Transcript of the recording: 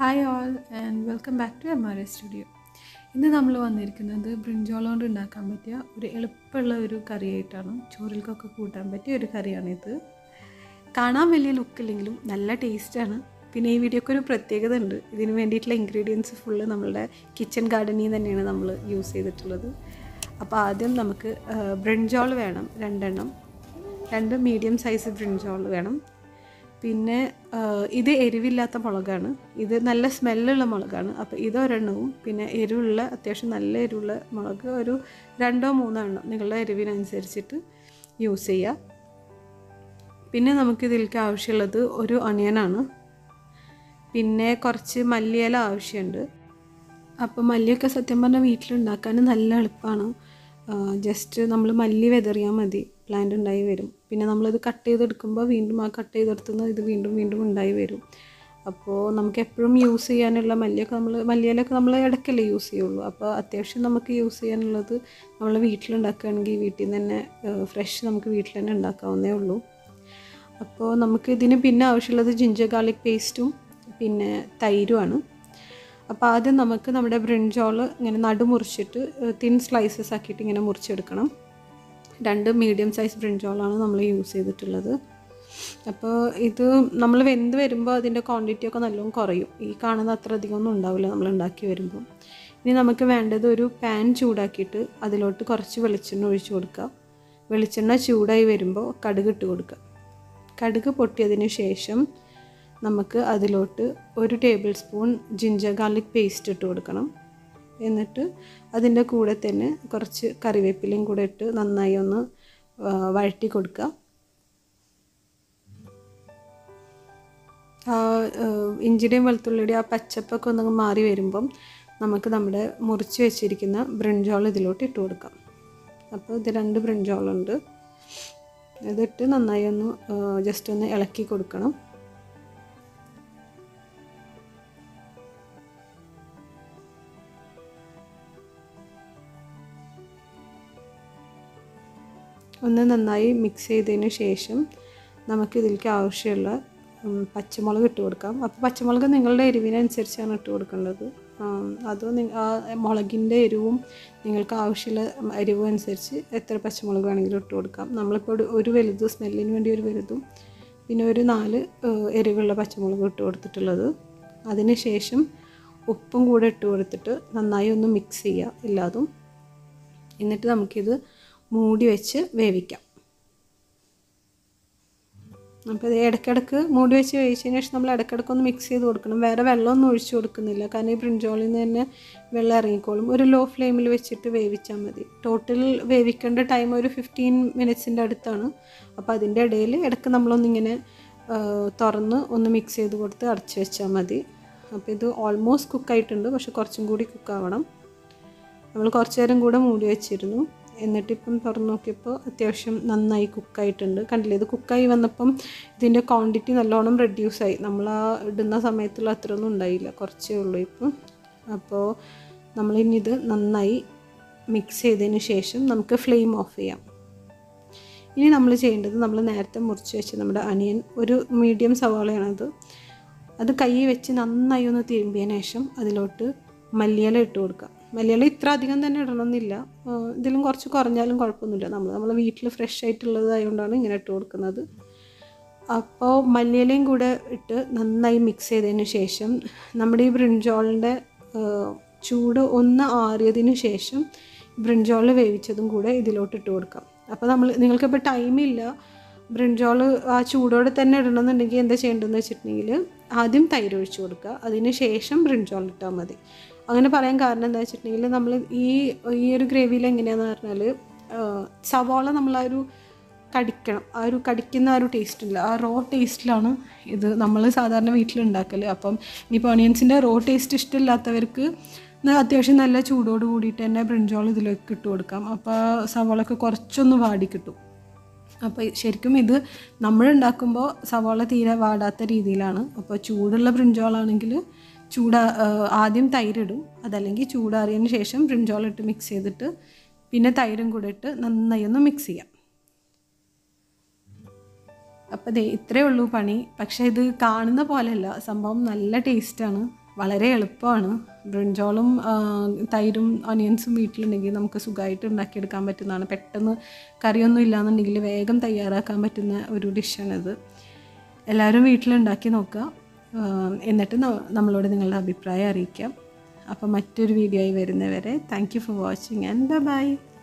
hi all and welcome back to M R A studio ഇന്ന് നമ്മൾ വന്നിരിക്കുന്നത് ബ്രിഞ്ചോൾ കൊണ്ട് ഉണ്ടാക്കാൻ പറ്റിയ ഒരു എളുപ്പമുള്ള ഒരു കറിയായിട്ടാണ് ചോറിൽക്കൊക്കെ കൂട്ടാൻ പറ്റിയ ഒരു കറിയാണിത് കാണാൻ വലിയ ലുക്കില്ലെങ്കിലും നല്ല ടേസ്റ്റാണ് പിന്നെ ഈ വീഡിയോക്ക് ഒരു പ്രത്യേകത ഉണ്ട് ഇതിന് വേണ്ടിയിട്ടുള്ള ഇൻഗ്രീഡിയൻസ് ഫുള്ള് നമ്മളുടെ കിച്ചൺ ഗാർഡനിൽ തന്നെയാണ് നമ്മൾ യൂസ് ചെയ്തിട്ടുള്ളത് അപ്പോൾ ആദ്യം നമുക്ക് ബ്രിഞ്ചോൾ വേണം രണ്ടെണ്ണം രണ്ട് മീഡിയം സൈസ് ബ്രിഞ്ചോൾ വേണം പിന്നെ ആ, ഇത് എരിവില്ലാത്ത മുളകാണ് ഇത് നല്ല സ്മെല്ലുള്ള മുളകാണ് അപ്പോൾ ഇതൊരെണ്ണവും പിന്നെ എരിവുള്ള അത്യാവശ്യം നല്ല എരിവുള്ള മുളക് ഒരു രണ്ടോ മൂന്നോ എണ്ണം നിങ്ങളുടെ എരിവിനനുസരിച്ചിട്ട് യൂസ് ചെയ്യുക പിന്നെ നമുക്ക് ഇതിലേക്ക് ആവശ്യമുള്ളത് ഒരു ഒനിയനാണ് പിന്നെ കുറച്ച് മല്ലിയില ആവശ്യമുണ്ട് അപ്പോൾ മല്ലിയൊക്കെ സത്യം പറഞ്ഞാൽ വീട്ടിലുണ്ടാക്കാൻ നല്ല എളുപ്പമാണ് ജസ്റ്റ് നമ്മൾ മല്ലി വെതറിയാൽ മതി പ്ലാന്റ് ഉണ്ടായി വരും പിന്നെ നമ്മളത് കട്ട് ചെയ്തെടുക്കുമ്പോൾ വീണ്ടും ആ കട്ട് ചെയ്തെടുത്തുനിന്ന് ഇത് വീണ്ടും വീണ്ടും ഉണ്ടായി വരും അപ്പോൾ നമുക്ക് എപ്പോഴും യൂസ് ചെയ്യാനുള്ള മല്ലിയൊക്കെ നമ്മൾ മല്ലിയിലൊക്കെ നമ്മൾ ഇടയ്ക്കല്ലേ യൂസ് ചെയ്യുള്ളൂ അപ്പോൾ അത്യാവശ്യം നമുക്ക് യൂസ് ചെയ്യാനുള്ളത് നമ്മൾ വീട്ടിലുണ്ടാക്കുകയാണെങ്കിൽ വീട്ടിൽ നിന്ന് തന്നെ ഫ്രഷ് നമുക്ക് വീട്ടിൽ തന്നെ ഉണ്ടാക്കാവുന്നേ ഉള്ളൂ അപ്പോൾ നമുക്ക് ഇതിന് പിന്നെ ആവശ്യമുള്ളത് ജിഞ്ചർ ഗാർലിക് പേസ്റ്റും പിന്നെ തൈരുമാണ് അപ്പോൾ ആദ്യം നമുക്ക് നമ്മുടെ ബ്രിഞ്ചോൾ ഇങ്ങനെ നടു മുറിച്ചിട്ട് തിൻ സ്ലൈസസ് ആക്കിയിട്ട് ഇങ്ങനെ മുറിച്ചെടുക്കണം രണ്ട് മീഡിയം സൈസ് ബ്രിഞ്ചോളാണ് നമ്മൾ യൂസ് ചെയ്തിട്ടുള്ളത് അപ്പോൾ ഇത് നമ്മൾ വെന്ത് വരുമ്പോൾ അതിൻ്റെ ക്വാണ്ടിറ്റി ഒക്കെ നല്ലോണം കുറയും ഈ കാണുന്ന അത്ര അധികം ഒന്നും ഉണ്ടാവില്ല നമ്മൾ ഉണ്ടാക്കി വരുമ്പോൾ ഇനി നമുക്ക് വേണ്ടത് ഒരു പാൻ ചൂടാക്കിയിട്ട് അതിലോട്ട് കുറച്ച് വെളിച്ചെണ്ണ ഒഴിച്ചു കൊടുക്കുക വെളിച്ചെണ്ണ ചൂടായി വരുമ്പോൾ കടുക് ഇട്ട് കൊടുക്കുക കടുക് പൊട്ടിയതിന് ശേഷം നമുക്ക് അതിലോട്ട് ഒരു tablespoon ginger garlic paste ഇട്ട് കൊടുക്കണം എന്നിട്ട് അതിൻ്റെ കൂടെ തന്നെ കുറച്ച് കറിവേപ്പിലയും കൂടെ ഇട്ട് നന്നായി ഒന്ന് ആ, വഴറ്റി കൊടുക്കുക ആ ആ, ഇഞ്ചിയുടെയും വെളുത്തുള്ളിയുടെയും ആ പച്ചപ്പൊക്കെ ഒന്ന് മാറി വരുമ്പം നമുക്ക് നമ്മുടെ മുറിച്ച് വെച്ചിരിക്കുന്ന ബ്രിഞ്ചോൾ ഇതിലോട്ട് ഇട്ട് കൊടുക്കാം അപ്പോൾ ഇത് രണ്ട് ബ്രിഞ്ചോളുണ്ട് ഇതിട്ട് നന്നായി ഒന്ന് ജസ്റ്റ് ഒന്ന് ഇളക്കി കൊടുക്കണം ഒന്ന് നന്നായി മിക്സ് ചെയ്തതിന് ശേഷം നമുക്ക് ഇതിലേക്ക് ആവശ്യമുള്ള ഉം, പച്ചമുളക് ഇട്ട് കൊടുക്കാം അപ്പോൾ പച്ചമുളക് നിങ്ങളുടെ എരിവിനനുസരിച്ചാണ് ഇട്ട് കൊടുക്കേണ്ടത് ആം, അത് നി- ആ മുളകിൻ്റെ എരിവും നിങ്ങൾക്ക് ആവശ്യമുള്ള എരിവും അനുസരിച്ച് എത്ര പച്ചമുളക് വേണമെങ്കിലും ഇട്ട് കൊടുക്കാം നമ്മളിപ്പോൾ ഒരു- ഒരു വലുത് സ്മെല്ലിന് വേണ്ടി ഒരു വലുതും പിന്നെ ഒരു നാല് ഏഹ്, എരിവുള്ള പച്ചമുളക് ഇട്ട് കൊടുത്തിട്ടുള്ളത് അതിന് ശേഷം ഉപ്പും കൂടെ ഇട്ട് കൊടുത്തിട്ട് നന്നായി ഒന്ന് മിക്സ് ചെയ്യുക എല്ലാതും എന്നിട്ട് നമുക്കിത് മൂടി വെച്ച് വേവിക്കാം അപ്പോൾ ഇത് ഇടയ്ക്കിടയ്ക്ക് മൂടി വെച്ച് വേവിച്ചതിന് ശേഷം നമ്മൾ ഇടയ്ക്കിടയ്ക്ക് ഒന്ന് മിക്സ് ചെയ്ത് കൊടുക്കണം വേറെ വെള്ളമൊന്നും ഒഴിച്ചു കൊടുക്കുന്നില്ല കാരണം ഈ ബ്രിഞ്ചോളിൽ നിന്ന് തന്നെ വെള്ളം ഇറങ്ങിക്കോളും ഒരു ലോ ഫ്ലെയിമിൽ വെച്ചിട്ട് വേവിച്ചാൽ മതി ടോട്ടൽ വേവിക്കേണ്ട ടൈം ഒരു ഫിഫ്റ്റീൻ മിനിറ്റ്സിൻ്റെ അടുത്താണ് അപ്പോൾ അതിൻ്റെ ഇടയിൽ ഇടയ്ക്ക് നമ്മളൊന്നിങ്ങനെ ആ, തുറന്ന് ഒന്ന് മിക്സ് ചെയ്ത് കൊടുത്ത് അടച്ച് വെച്ചാൽ മതി അപ്പോൾ ഇത് ഓൾമോസ്റ്റ് കുക്കായിട്ടുണ്ട് പക്ഷെ കുറച്ചും കൂടി കുക്കാവണം നമ്മൾ കുറച്ച് നേരം കൂടെ മൂടി വെച്ചിരുന്നു എന്നിട്ടിപ്പം തുറന്ന് നോക്കിയപ്പോൾ അത്യാവശ്യം നന്നായി കുക്കായിട്ടുണ്ട് കണ്ടില്ലേ ഇത് കുക്കായി വന്നപ്പം ഇതിൻ്റെ ക്വാണ്ടിറ്റി നല്ലോണം റെഡ്യൂസായി നമ്മൾ ആ ഇടുന്ന സമയത്തുള്ള അത്രയൊന്നും ഉണ്ടായില്ല കുറച്ചേ ഉള്ളൂ ഇപ്പം അപ്പോൾ നമ്മളിനി ഇത് നന്നായി മിക്സ് ചെയ്തതിന് ശേഷം നമുക്ക് ഫ്ലെയിം ഓഫ് ചെയ്യാം ഇനി നമ്മൾ ചെയ്യേണ്ടത് നമ്മൾ നേരത്തെ മുറിച്ച് വെച്ച നമ്മുടെ അനിയൻ ഒരു മീഡിയം സവാളയാണത് അത് കൈ വെച്ച് നന്നായി ഒന്ന് തിരുമ്പിയതിന് ശേഷം അതിലോട്ട് മല്ലിയില ഇട്ട് കൊടുക്കുക മല്ലിയില ഇത്ര അധികം തന്നെ ഇടണമെന്നില്ല ആ, ഇതിലും കുറച്ച് കുറഞ്ഞാലും കുഴപ്പമൊന്നുമില്ല നമ്മൾ നമ്മളെ വീട്ടിൽ ഫ്രഷ് ആയിട്ടുള്ളതായതുകൊണ്ടാണ് ഇങ്ങനെ ഇട്ട് കൊടുക്കുന്നത് അപ്പോൾ മല്ലിയിലയും കൂടെ ഇട്ട് നന്നായി മിക്സ് ചെയ്തതിന് ശേഷം നമ്മുടെ ഈ ബ്രിഞ്ചോളിൻ്റെ ചൂട് ഒന്ന് ആറിയതിന് ശേഷം ബ്രിഞ്ചോൾ വേവിച്ചതും കൂടെ ഇതിലോട്ട് ഇട്ട് കൊടുക്കാം അപ്പോൾ നമ്മൾ നിങ്ങൾക്കിപ്പോൾ ടൈമില്ല ബ്രിഞ്ചോൾ ആ ചൂടോടെ തന്നെ ഇടണമെന്നുണ്ടെങ്കിൽ എന്താ ചെയ്യേണ്ടതെന്ന് വെച്ചിട്ടുണ്ടെങ്കിൽ ആദ്യം തൈര് ഒഴിച്ച് കൊടുക്കുക അതിന് ശേഷം ബ്രിഞ്ചോൾ ഇട്ടാൽ മതി അങ്ങനെ പറയാൻ കാരണം എന്താ വെച്ചിട്ടുണ്ടെങ്കിൽ നമ്മൾ ഈ ഈ ഒരു ഗ്രേവിയിൽ എങ്ങനെയാണെന്ന് പറഞ്ഞാൽ ആ, സവാള നമ്മൾ ആ ഒരു കടിക്കണം ആ ഒരു കടിക്കുന്ന ആ ഒരു ടേസ്റ്റ് ഇല്ല ആ റോ ടേസ്റ്റിലാണ് ഇത് നമ്മൾ സാധാരണ വീട്ടിലുണ്ടാക്കൽ അപ്പം ഇനിയിപ്പോൾ ഓണിയൻസിൻ്റെ റോ ടേസ്റ്റ് ഇഷ്ടമില്ലാത്തവർക്ക് ന- അത്യാവശ്യം നല്ല ചൂടോട് കൂടിയിട്ട് തന്നെ ബ്രിഞ്ചോൾ ഇതിലേക്ക് ഇട്ട് കൊടുക്കാം അപ്പോൾ സവാളൊക്കെ കുറച്ചൊന്ന് വാടി കിട്ടും അപ്പോൾ ശരിക്കും ഇത് നമ്മൾ ഉണ്ടാക്കുമ്പോൾ സവാള തീരെ വാടാത്ത രീതിയിലാണ് അപ്പോൾ ചൂടുള്ള ബ്രിഞ്ചോളാണെങ്കിൽ ചൂടാ ആ, ആദ്യം തൈരിടും അതല്ലെങ്കിൽ ചൂടാറിയതിന് ശേഷം ബ്രിഞ്ചോൾ ഇട്ട് മിക്സ് ചെയ്തിട്ട് പിന്നെ തൈരും കൂടെ ഇട്ട് നന്നായി ഒന്ന് മിക്സ് ചെയ്യാം അപ്പോൾ ദേ ഇത്രയേ ഉള്ളൂ പണി പക്ഷേ ഇത് കാണുന്ന പോലെയല്ല സംഭവം നല്ല ടേസ്റ്റാണ് വളരെ എളുപ്പമാണ് ബ്രിഞ്ചോളും ആ, തൈരും ഒനിയൻസും വീട്ടിലുണ്ടെങ്കിൽ നമുക്ക് സുഖമായിട്ട് ഉണ്ടാക്കിയെടുക്കാൻ പറ്റുന്നതാണ് പെട്ടെന്ന് കറിയൊന്നും ഇല്ലാന്നുണ്ടെങ്കിൽ വേഗം തയ്യാറാക്കാൻ പറ്റുന്ന ഒരു ഡിഷാണിത് എല്ലാവരും വീട്ടിലുണ്ടാക്കി നോക്കുക ആ, എന്നിട്ട് ന- നമ്മളോട് നിങ്ങളുടെ അഭിപ്രായം അറിയിക്കാം അപ്പോൾ മറ്റൊരു വീഡിയോ ആയി വരുന്നവരെ thank you for watching and by